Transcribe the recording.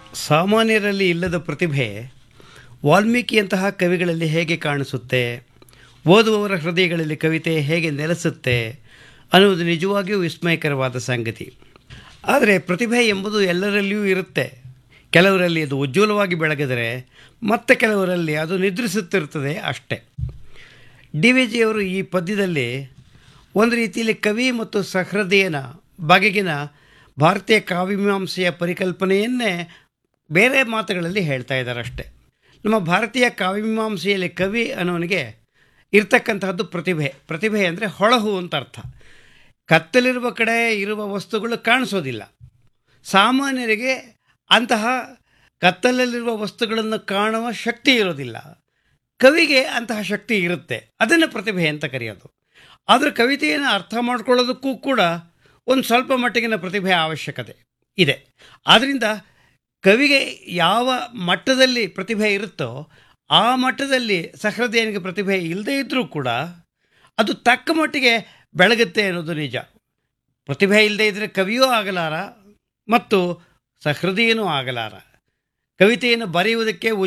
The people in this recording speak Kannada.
ಸಾಮಾನ್ಯರಲ್ಲಿ ಇಲ್ಲದ ಪ್ರತಿಭೆ ವಾಲ್ಮೀಕಿಯಂತಹ ಕವಿಗಳಲ್ಲಿ ಹೇಗೆ ಕಾಣಿಸುತ್ತೆ ಓದುವವರ ಹೃದಯಗಳಲ್ಲಿ ಕವಿತೆ ಹೇಗೆ ನೆಲೆಸುತ್ತೆ ಅನ್ನುವುದು ನಿಜವಾಗಿಯೂ ವಿಸ್ಮಯಕರವಾದ ಸಂಗತಿ ಆದರೆ ಪ್ರತಿಭೆ ಎಂಬುದು ಎಲ್ಲರಲ್ಲಿಯೂ ಇರುತ್ತೆ ಕೆಲವರಲ್ಲಿ ಅದು ಉಜ್ವಲವಾಗಿ ಬೆಳಗಿದರೆ ಮತ್ತೆ ಕೆಲವರಲ್ಲಿ ಅದು ನಿದ್ರಿಸುತ್ತಿರ್ತದೆ ಅಷ್ಟೇ ಡಿ ವಿ ಜಿಯವರು ಈ ಪದ್ಯದಲ್ಲಿ ಒಂದು ರೀತಿಯಲ್ಲಿ ಕವಿ ಮತ್ತು ಸಹೃದಯನ ಬಗೆಗಿನ ಭಾರತೀಯ ಕಾವ್ಯಮೀಮಾಂಸೆಯ ಪರಿಕಲ್ಪನೆಯನ್ನೇ ಬೇರೆ ಮಾತುಗಳಲ್ಲಿ ಹೇಳ್ತಾ ಇದ್ದಾರೆ ಅಷ್ಟೆ ನಮ್ಮ ಭಾರತೀಯ ಕಾವ್ಯಮೀಮಾಂಸೆಯಲ್ಲಿ ಕವಿ ಅನ್ನೋನಿಗೆ ಇರ್ತಕ್ಕಂತಹದ್ದು ಪ್ರತಿಭೆ ಪ್ರತಿಭೆ ಅಂದರೆ ಹೊಳಹು ಅಂತ ಅರ್ಥ ಕತ್ತಲಿರುವ ಕಡೆ ಇರುವ ವಸ್ತುಗಳು ಕಾಣಿಸೋದಿಲ್ಲ ಸಾಮಾನ್ಯರಿಗೆ ಅಂತಹ ಕತ್ತಲಲ್ಲಿರುವ ವಸ್ತುಗಳನ್ನು ಕಾಣುವ ಶಕ್ತಿ ಇರೋದಿಲ್ಲ ಕವಿಗೆ ಅಂತಹ ಶಕ್ತಿ ಇರುತ್ತೆ ಅದನ್ನು ಪ್ರತಿಭೆ ಅಂತ ಕರೆಯೋದು ಆದರೆ ಕವಿತೆಯನ್ನು ಅರ್ಥ ಮಾಡ್ಕೊಳ್ಳೋದಕ್ಕೂ ಕೂಡ ಒಂದು ಸ್ವಲ್ಪ ಮಟ್ಟಿಗಿನ ಪ್ರತಿಭೆ ಅವಶ್ಯಕತೆ ಇದೆ ಆದ್ದರಿಂದ ಕವಿಗೆ ಯಾವ ಮಟ್ಟದಲ್ಲಿ ಪ್ರತಿಭೆ ಇರುತ್ತೋ ಆ ಮಟ್ಟದಲ್ಲಿ ಸಹೃದಯನಿಗೆ ಪ್ರತಿಭೆ ಇಲ್ಲದೇ ಇದ್ದರೂ ಕೂಡ ಅದು ತಕ್ಕ ಮಟ್ಟಿಗೆ ಬೆಳಗುತ್ತೆ ಅನ್ನೋದು ನಿಜ ಪ್ರತಿಭೆ ಇಲ್ಲದೇ ಇದ್ದರೆ ಕವಿಯೂ ಆಗಲಾರ ಮತ್ತು ಸಹೃದಯನೂ ಆಗಲಾರ ಕವಿತೆಯನ್ನು ಬರೆಯುವುದಕ್ಕೆ